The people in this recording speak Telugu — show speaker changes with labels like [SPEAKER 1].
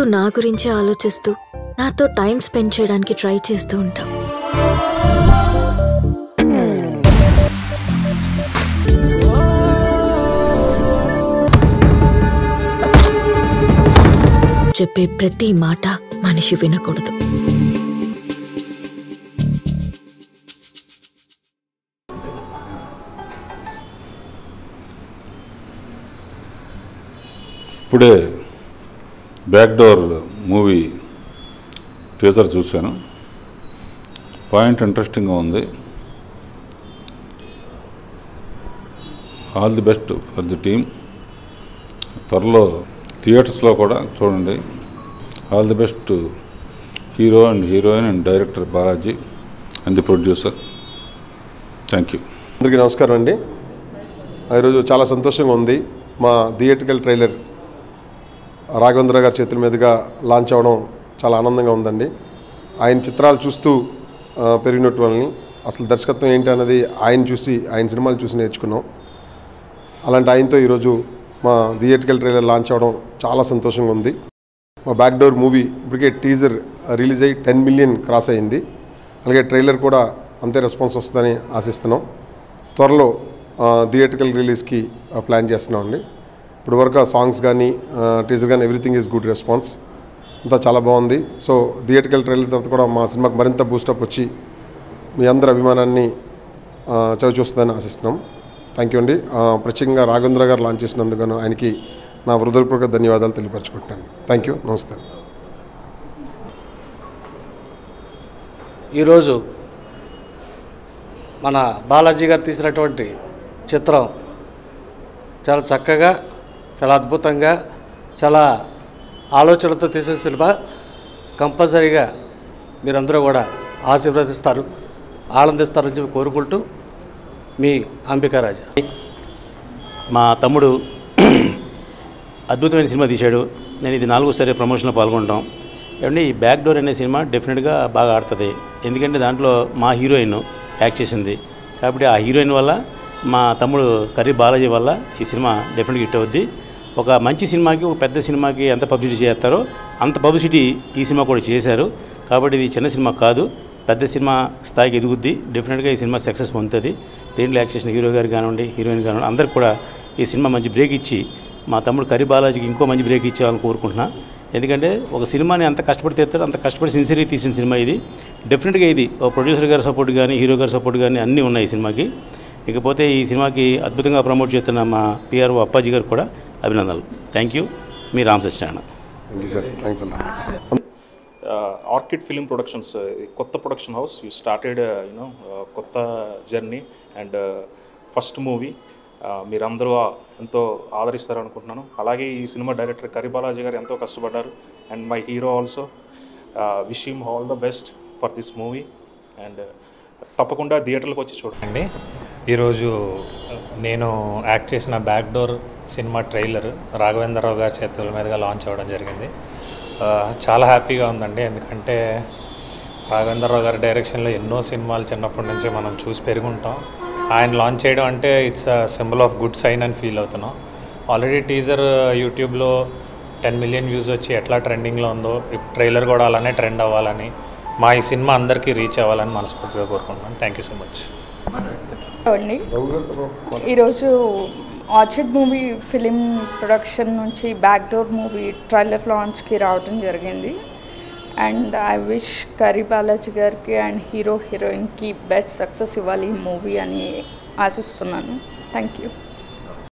[SPEAKER 1] నా గురించి ఆలోచిస్తూ నాతో టైం స్పెండ్ చేయడానికి ట్రై చేస్తూ ఉంటాం చెప్పే ప్రతి మాట మనిషి వినకూడదు
[SPEAKER 2] ఇప్పుడే బ్యాక్ డోర్ మూవీ టీజర్ చూశాను పాయింట్ ఇంట్రెస్టింగ్గా ఉంది all the best for the team త్వరలో థియేటర్స్లో కూడా చూడండి all the best hero and heroine and director Balaji and the producer thank you
[SPEAKER 3] అందరికీ నమస్కారం అండి ఈరోజు చాలా సంతోషంగా ఉంది మా థియేటికల్ ట్రైలర్ రాఘవేంద్ర గారి చేతుల మీదుగా లాంచ్ అవ్వడం చాలా ఆనందంగా ఉందండి ఆయన చిత్రాలు చూస్తూ ఆ, పెరిగినట్టు వాళ్ళని అసలు దర్శకత్వం ఏంటి అన్నది ఆయన చూసి ఆయన సినిమాలు చూసి నేర్చుకున్నాం అలాంటి ఆయనతో ఈరోజు మా థియేటికల్ ట్రైలర్ లాంచ్ అవ్వడం చాలా సంతోషంగా ఉంది మా బ్యాక్ డోర్ మూవీ ఇప్పటికే టీజర్ రిలీజ్ అయ్యి టెన్ మిలియన్ క్రాస్ అయింది అలాగే ట్రైలర్ కూడా అంతే రెస్పాన్స్ వస్తుందని ఆశిస్తున్నాం త్వరలో థియేటికల్ రిలీజ్కి ప్లాన్ చేస్తున్నాం అండి ఇప్పుడు వరకు ఆ సాంగ్స్ కానీ టీజర్ కానీ ఎవ్రీథింగ్ ఈజ్ గుడ్ రెస్పాన్స్ అంతా చాలా బాగుంది సో థియేటికల్ ట్రైలర్ తర్వాత కూడా మా సినిమాకి మరింత బూస్టప్ వచ్చి మీ అందరి అభిమానాన్ని ఆ, చవి చూస్తుందని ఆశిస్తున్నాం థ్యాంక్ యూ అండి ఆ, ప్రత్యేకంగా రాఘవేంద్ర గారు లాంచ్ చేసినందుకు గాను ఆయనకి నా హృదయపూర్వక ధన్యవాదాలు తెలియపరచుకుంటున్నాను థ్యాంక్ యూ నమస్తే
[SPEAKER 4] ఈరోజు మన బాలాజీ గారు తీసినటువంటి చిత్రం చాలా చక్కగా చాలా అద్భుతంగా చాలా ఆలోచనలతో తీసిన సినిమా కంపల్సరీగా మీరందరూ కూడా ఆశీర్వదిస్తారు ఆనందిస్తారని చెప్పి కోరుకుంటూ మీ అంబికారాజా
[SPEAKER 5] మా తమ్ముడు అద్భుతమైన సినిమా తీశాడు నేను ఇది నాలుగోసారి ప్రమోషన్లో పాల్గొంటాం ఏమంటే ఈ బ్యాక్ డోర్ అనే సినిమా డెఫినెట్గా బాగా ఆడుతుంది ఎందుకంటే దాంట్లో మా హీరోయిన్ యాక్ట్ చేసింది కాబట్టి ఆ హీరోయిన్ వల్ల మా తమ్ముడు కర్రీ బాలాజీ వల్ల ఈ సినిమా డెఫినెట్గా హిట్ అవుద్ది ఒక మంచి సినిమాకి ఒక పెద్ద సినిమాకి ఎంత పబ్లిసిటీ చేస్తారో అంత పబ్లిసిటీ ఈ సినిమా కూడా చేశారు కాబట్టి ఇది చిన్న సినిమా కాదు పెద్ద సినిమా స్థాయికి ఎదుగుద్ది డెఫినెట్గా ఈ సినిమా సక్సెస్ పొందుతుంది దీంట్లో యాక్ట్ చేసిన హీరో గారు కానివ్వండి హీరోయిన్ కానివ్వండి అందరికి కూడా ఈ సినిమా మంచి బ్రేక్ ఇచ్చి మా తమ్ముడు కరి బాలాజీకి ఇంకో మంచి బ్రేక్ ఇచ్చేవాలని కోరుకుంటున్నా ఎందుకంటే ఒక సినిమాని అంత కష్టపడి తీస్తారు అంత కష్టపడి సిన్సియర్గా తీసిన సినిమా ఇది డెఫినెట్గా ఇది ఓ ప్రొడ్యూసర్ గారి సపోర్ట్ కానీ హీరో గారి సపోర్ట్ కానీ అన్నీ ఉన్నాయి ఈ సినిమాకి ఇకపోతే ఈ సినిమాకి అద్భుతంగా ప్రమోట్ చేస్తున్న మా పిఆర్ఓ అప్పాజీ గారు కూడా అభినందనలు థ్యాంక్ యూ మీ Ram Satyanarayana
[SPEAKER 3] thank you sir thanks అలా
[SPEAKER 6] ఆర్కిడ్ ఫిలిం ప్రొడక్షన్స్ కొత్త production house you started you know కొత్త జర్నీ అండ్ ఫస్ట్ మూవీ మీరందరూ ఎంతో ఆదరిస్తారు అనుకుంటున్నాను అలాగే ఈ సినిమా డైరెక్టర్ కరి బాలాజీ గారు ఎంతో కష్టపడ్డారు and my hero also wish him all the best for this movie and తప్పకుండా థియేటర్లకు వచ్చి చూడండి
[SPEAKER 7] అండి ఈరోజు నేను యాక్ట్ చేసిన back door cinema trailer Raghavendra Rao గారి చేతుల మీదుగా లాంచ్ అవ్వడం జరిగింది ఆ, చాలా హ్యాపీగా ఉందండి ఎందుకంటే రాఘవేంద్రరావు గారి డైరెక్షన్లో ఎన్నో సినిమాలు చిన్నప్పటి నుంచి మనం చూసి పెరుగుంటాం ఆయన లాంచ్ చేయడం అంటే it's a symbol of good sign అని ఫీల్ అవుతున్నాం ఆల్రెడీ టీజర్ యూట్యూబ్లో టెన్ మిలియన్ వ్యూస్ వచ్చి ఎట్లా ట్రెండింగ్లో ఉందో ఇప్పుడు ట్రైలర్ కూడా అలానే ట్రెండ్ అవ్వాలని మా ఈ సినిమా అందరికీ రీచ్ అవ్వాలని మనస్ఫూర్తిగా కోరుకుంటున్నాను థ్యాంక్ యూ సో మచ్
[SPEAKER 8] అండి ఈరోజు ఆర్చిడ్ మూవీ ఫిలిం ప్రొడక్షన్ నుంచి బ్యాక్ డోర్ మూవీ ట్రైలర్ లాంచ్కి రావడం జరిగింది అండ్ ఐ విష్ కరీ బాలాజీ గారికి అండ్ హీరో హీరోయిన్కి బెస్ట్ సక్సెస్ ఇవ్వాలి ఈ మూవీ అని ఆశిస్తున్నాను థ్యాంక్ యూ